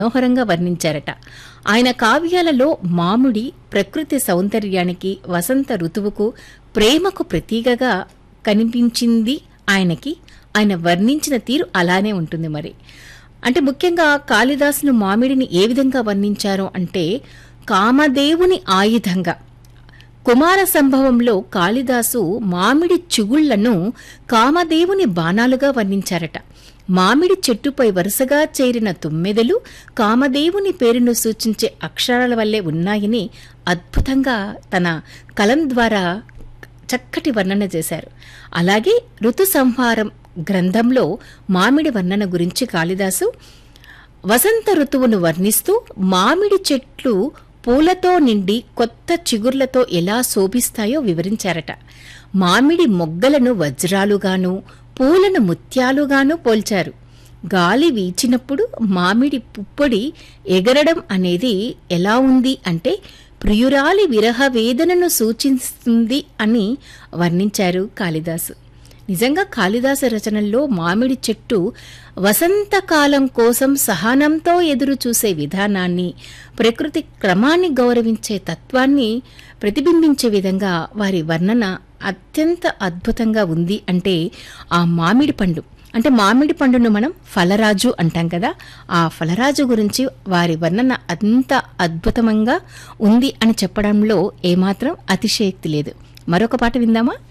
మనోహరంగా వర్ణించారట ఆయన కావ్యాలలో మామిడి ప్రకృతి సౌందర్యానికి వసంత ఋతువుకు ప్రేమకు ప్రతీకగా కనిపించింది ఆయనకి ఆయన వర్ణించిన తీరు అలానే ఉంటుంది మరి అంటే ముఖ్యంగా కాళిదాసును మామిడిని ఏ విధంగా వర్ణించారు అంటే కామదేవుని ఆయుధంగా కుమార సంభవంలో కాళిదాసు మామిడి చిగుళ్లను కామదేవుని బాణాలుగా వర్ణించారట మామిడి చెట్టుపై వరుసగా చేరిన తుమ్మెదలు కామదేవుని పేరును సూచించే అక్షరాల వల్లే ఉన్నాయని అద్భుతంగా తన కలం ద్వారా చక్కటి వర్ణన చేశారు అలాగే ఋతు సంహారం గ్రంథంలో మామిడి వర్ణన గురించి కాళిదాసు వసంత ఋతువును వర్ణిస్తూ మామిడి చెట్లు పూలతో నిండి కొత్త చిగుర్లతో ఎలా శోభిస్తాయో వివరించారట మామిడి మొగ్గలను వజ్రాలుగాను పూలను ముత్యాలుగాను పోల్చారు గాలి వీచినప్పుడు మామిడి పుప్పొడి ఎగరడం అనేది ఎలా ఉంది అంటే ప్రియురాలి విరహ వేదనను సూచిస్తుంది అని వర్ణించారు కాళిదాసు నిజంగా కాళిదాస రచనల్లో మామిడి చెట్టు వసంతకాలం కోసం సహనంతో ఎదురు చూసే విధానాన్ని ప్రకృతి క్రమాన్ని గౌరవించే తత్వాన్ని ప్రతిబింబించే విధంగా వారి వర్ణన అత్యంత అద్భుతంగా ఉంది అంటే ఆ మామిడి పండు అంటే మామిడి పండును మనం ఫలరాజు అంటాం కదా ఆ ఫలరాజు గురించి వారి వర్ణన అంత అద్భుతంగా ఉంది అని చెప్పడంలో ఏమాత్రం అతిశయక్తి లేదు మరొక పాట విందామా